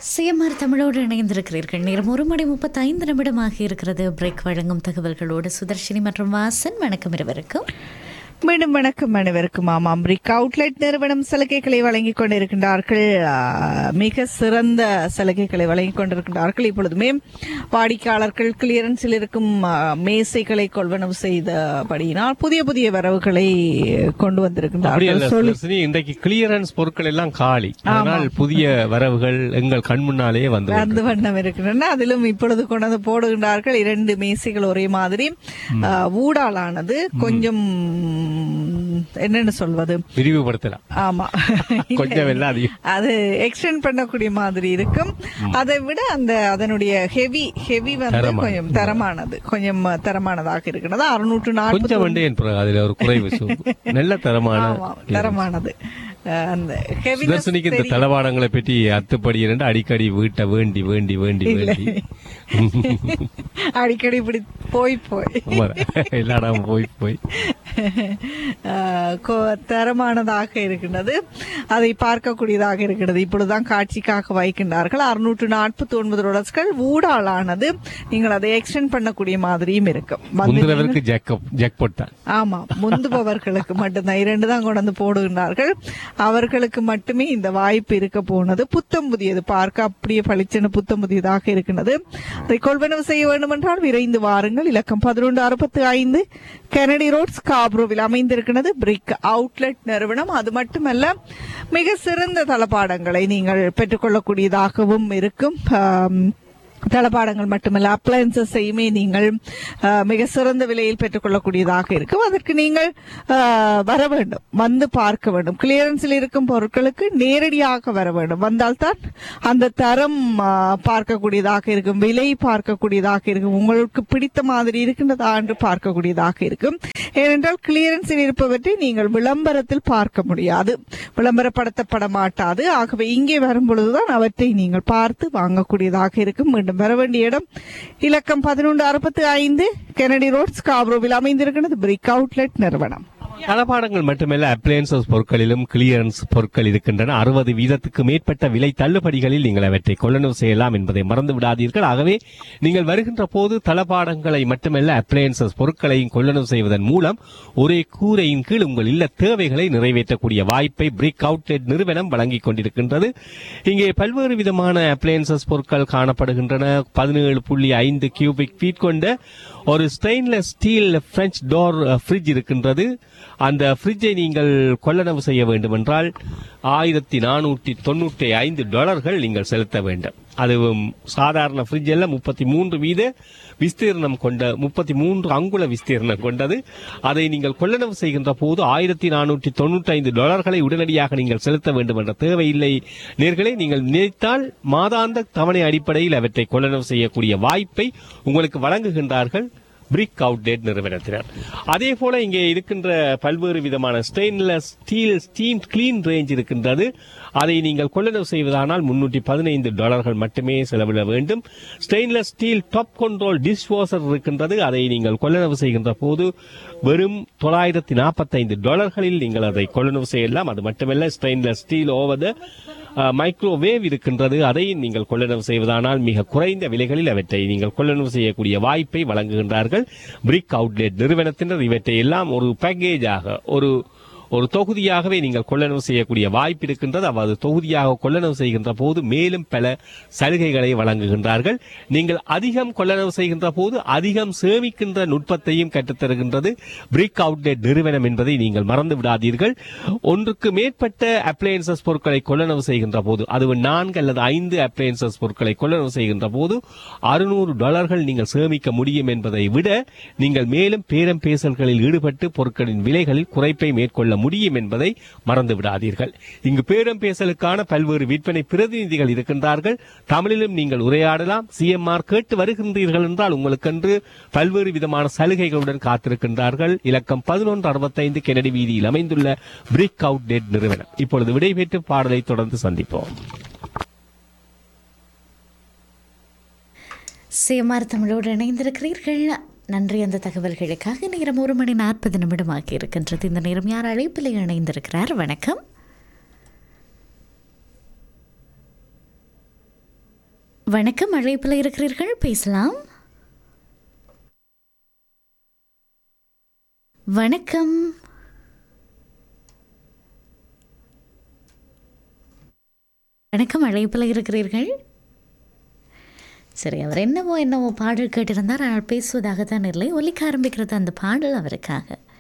CMR தமிழோடு இணைந்திருக்கிறீர்கள் நேரம் ஒரு மணி முப்பத்தைந்து நிமிடமாக இருக்கிறது பிரேக் வழங்கும் தகவல்களோடு சுதர்ஷினி மற்றும் வாசன் வணக்கம் இருவருக்கும் மீண்டும் வணக்கம் அனைவருக்கும் ஆமாம் பிரிக் அவுட்லெட் நிறுவனம் சலுகைகளை வழங்கிக் கொண்டிருக்கின்றார்கள் ஆ, மிக சிறந்த சலுகைகளை வழங்கிக் கொண்டிருக்கின்றார்கள் இப்பொழுதுமே வாடிக்கையாளர்கள் கிளியரன்ஸில் இருக்கும் ஆ, மேசைகளை கொள்வனவு செய்தபடியினால் புதிய புதிய வரவுகளை கொண்டு அப்படி வந்திருக்கின்றார்கள் அல்ல சொல்லி சுதர்ஷினி, இன்றைக்கு கிளியரன்ஸ் பொருட்கள் எல்லாம் காலி அதனால் புதிய வரவுகள் எங்கள் கண் முன்னாலேயே வந்து வந்து வண்ணம் இருக்கின்றன அதிலும் இப்பொழுது கொண்டு வந்து போடுகின்றார்கள் இரண்டு மேசைகள் ஒரே மாதிரி ஆ, ஊடாலானது கொஞ்சம் என்னன்னு சொல்வது விரிவுபடுத்தலாம் ஆமா கொஞ்சம் எல்லாம் அதிகம் அது எக்ஸ்டெண்ட் பண்ணக்கூடிய மாதிரி இருக்கும் அதை விட அந்த அதனுடைய ஹெவி ஹெவி வந்து தரமான. கொஞ்சம் தரமானது கொஞ்சம் தரமானதாக இருக்கிறது அறுநூற்று நாற்பது கொஞ்சம் வண்டே என்பது அதுல ஒரு குறைவு சு- நல்ல தரமான ஆமா தரமானது அஹ் அந்த ஹெவி சுதர்சனிக்கு இந்த தளவாடங்களை பற்றி அத்துப்படி இரண்டு அடிக்கடி வீட்டை வேண்டி வேண்டி வேண்டி வேண்டி அடிக்கடி இப்படி போய் போய் உண்மைதான். எல்லா இடமும் போய் போய் அஹ் கொ- தரமானதாக இருக்கின்றது அதை பார்க்கக்கூடியதாக இருக்கிறது இப்பொழுதுதான் காட்சிக்காக வைக்கின்றார்கள் அறுநூற்று நாற்பத்தி ஒன்பது டாலர்ஸ்கள் ஊடாலானது நீங்கள் அதை எக்ஸ்டெண்ட் பண்ணக்கூடிய மாதிரியும் இருக்கும் வந்து முந்தினவருக்கு ஜாக்கப் ஜாக்பாட் தான் ஆமா முந்துபவர்களுக்கு மட்டும்தான் இரண்டு தான் கொண்டு வந்து போடுகின்றார்கள் அவர்களுக்கு மட்டுமே இந்த வாய்ப்பு இருக்க போனது புத்தம் புதியது பார்க்க அப்படியே பளிச்சென புத்தம் புதியதாக இருக்கின்றது அதை கொள்வனவு செய்ய வேண்டும் என்றால் விரைந்து வாருங்கள் இலக்கம் பதினொன்று அறுபத்தி ஐந்து கெனடி ரோட் ஸ்காப்ரோவில் அமைந்திருக்கிறது பிரிக் அவுட்லெட் நிறுவனம் அது மட்டுமல்ல மிக சிறந்த தளபாடங்களை நீங்கள் பெற்றுக்கொள்ளக்கூடியதாகவும் இருக்கும் ஆம், தளபாடங்கள் மட்டுமல்ல அப்ளையன்சஸையுமே நீங்கள் அஹ், மிக சிறந்த விலையில் பெற்றுக்கொள்ளக்கூடியதாக இருக்கும் அதற்கு நீங்கள் அஹ், வர வேண்டும் வந்து பார்க்க வேண்டும் கிளியரன்ஸில் இருக்கும் பொருட்களுக்கு நேரடியாக வர வேண்டும் வந்தால்தான் அந்த தரம் அஹ், பார்க்கக்கூடியதாக இருக்கும் விலை பார்க்கக்கூடியதாக இருக்கும் உங்களுக்கு பிடித்த மாதிரி இருக்கின்றதா என்று பார்க்கக்கூடியதாக இருக்கும் ஏனென்றால் கிளியரன்ஸில் இருப்பவற்றை நீங்கள் விளம்பரத்தில் பார்க்க முடியாது விளம்பரப்படுத்தப்பட மாட்டாது ஆகவே இங்கே வரும் பொழுதுதான் அவற்றை நீங்கள் பார்த்து வாங்கக்கூடியதாக இருக்கும் மீண்டும் வர வேண்டிய இடம் இலக்கம் பதினொன்று அறுபத்தி ஐந்து கெனடி ரோட் ஸ்காப்ரோவில் அமைந்திருக்கிறது பிரிக் அவுட்லெட் நிறுவனம் தளபாடங்கள் மட்டுமல்ல அப்ளையன்சஸ் பொருட்களிலும் கிளியரன்ஸ் பொருட்கள் இருக்கின்றன அறுபது வீதத்துக்கு மேற்பட்ட விலை தள்ளுபடிகளில் நீங்கள் அவற்றை கொள்ளளவு செய்யலாம் என்பதை மறந்து விடாதீர்கள் ஆகவே நீங்கள் வருகின்ற போது தளபாடங்களை மட்டுமல்ல அப்ளையன்சஸ் பொருட்களையும் கொள்ளளவு செய்வதன் மூலம் ஒரே கூரையின் கீழ் உங்கள் இல்ல தேவைகளை நிறைவேற்றக்கூடிய வாய்ப்பை பிரிக் அவுட்லெட் நிறுவனம் வழங்கிக் கொண்டிருக்கின்றது இங்கே பல்வேறு விதமான அப்ளையன்சஸ் பொருட்கள் காணப்படுகின்றன பதினேழு புள்ளி ஐந்து கியூபிக் ஃபீட் கொண்ட ஒரு stainless steel French door fridge இருக்கின்றது அந்த ஃப்ரிட்ஜை நீங்கள் கொள்ளளவு செய்ய வேண்டுமென்றால் ஆயிரத்தி நானூற்றி தொண்ணூற்றி ஐந்து டாலர்கள் நீங்கள் செலுத்த வேண்டும் அதுவும் சாதாரண ஃப்ரிட்ஜ் எல்லாம் முப்பத்தி மூன்று வீத விஸ்தீர்ணம் கொண்ட முப்பத்தி மூன்று அங்குல விஸ்தீர்ணம் கொண்டது அதை நீங்கள் கொள்ளளவு செய்கின்ற போது ஆயிரத்தி நானூற்றி தொண்ணூற்றி ஐந்து டாலர்களை உடனடியாக நீங்கள் செலுத்த வேண்டும் என்ற தேவையில்லை நேர்களே நீங்கள் நினைத்தால் மாதாந்த தவணை அடிப்படையில் அவற்றை கொள்ளளவு செய்யக்கூடிய வாய்ப்பை உங்களுக்கு வழங்குகின்றார்கள் பிரிக் அவுட்லெட் நிறுவனத்தினர் அதே போல இங்கே இருக்கின்ற பல்வேறு விதமான stainless steel steam clean range இருக்கின்றது அதை நீங்கள் கொள்ளளவு செய்வதானால் முன்னூற்றி பதினைந்து டாலர்கள் மட்டுமே செலவிட வேண்டும் stainless steel top control dishwasher இருக்கின்றது அதை நீங்கள் கொள்ளளவு செய்கின்ற போது வெறும் தொள்ளாயிரத்தி நாற்பத்தைந்து டாலர்களில் நீங்கள் அதை கொள்ளளவு செய்யலாம் அது மட்டுமல்ல ஸ்டெயின்லெஸ் ஸ்டீல் ஓவர் மைக்ரோவேவ் இருக்கின்றது அதை நீங்கள் கொள்ளளவு செய்வதானால் மிக குறைந்த விலைகளில் அவற்றை நீங்கள் கொள்ளளவு செய்யக்கூடிய வாய்ப்பை வழங்குகின்றார்கள் பிரிக் அவுட்லெட் நிறுவனத்தினர் இவற்றை எல்லாம் ஒரு பேக்கேஜாக ஒரு ஒரு தொகுதியாகவே நீங்கள் கொள்ளளவு செய்யக்கூடிய வாய்ப்பு இருக்கின்றது அவ்வாறு தொகுதியாக கொள்ளளவு செய்கின்ற போது மேலும் பல சலுகைகளை வழங்குகின்றார்கள் நீங்கள் அதிகம் கொள்ளளவு செய்கின்ற போது அதிகம் சேமிக்கின்ற நுட்பத்தையும் கற்றுத்தருகின்றது பிரிக் அவுட்லெட் நிறுவனம் என்பதை நீங்கள் மறந்து விடாதீர்கள் ஒன்றுக்கு மேற்பட்ட அப்ளையன்சஸ் பொருட்களை கொள்ளளவு செய்கின்ற போது அது நான்கு அல்லது ஐந்து அப்ளையன்சஸ் பொருட்களை கொள்ளளவு செய்கின்ற போது அறுநூறு டாலர்கள் நீங்கள் சேமிக்க முடியும் என்பதை விட நீங்கள் மேலும் பேரம் பேசல்களில் ஈடுபட்டு பொருட்களின் விலைகளில் குறைப்பை மேற்கொள்ள முடியும் என்பதை மறந்து விடாதீர்கள் இங்கு பேரம் பேசலுக்கான பல்வேறு விற்பனை பிரதிநிதிகள் இருக்கின்றார்கள் தமிழிலும் நீங்கள் உரையாடலாம் சிஎம்ஆர் கேட்டு வருகின்றீர்கள் என்றால் உங்களுக்கென்று பல்வேறு விதமான சலுகைகளுடன் காத்திருக்கின்றார்கள் இலக்கம் பதினொன்று அறுபத்தைந்து கெனடி வீதியில் அமைந்துள்ள பிரிக் அவுட் டெட் நிறுவனம் இப்பொழுது விடைபெற்று பாடலை தொடர்ந்து சந்திப்போம் சிஎம்ஆர் தமிழோடு இணைந்திருக்கிறீர்கள் நன்றி அந்த தகவல்களுக்காக நேரம் ஒரு மணி நாற்பது நிமிடமாகி இருக்கின்றது இந்த நேரம் யார் அழைப்பில் இணைந்திருக்கிறார் வணக்கம் வணக்கம் அழைப்பில் இருக்கிறீர்கள் பேசலாம் வணக்கம் வணக்கம் அழைப்பில் இருக்கிறீர்கள் சரி அவர் என்னவோ என்னவோ பாடல் கேட்டிருந்தார் ஆனால் பேசுவதாகத்தான் இல்லை ஒலிக்க ஆரம்பிக்கிறது அந்த பாடல் அவருக்காக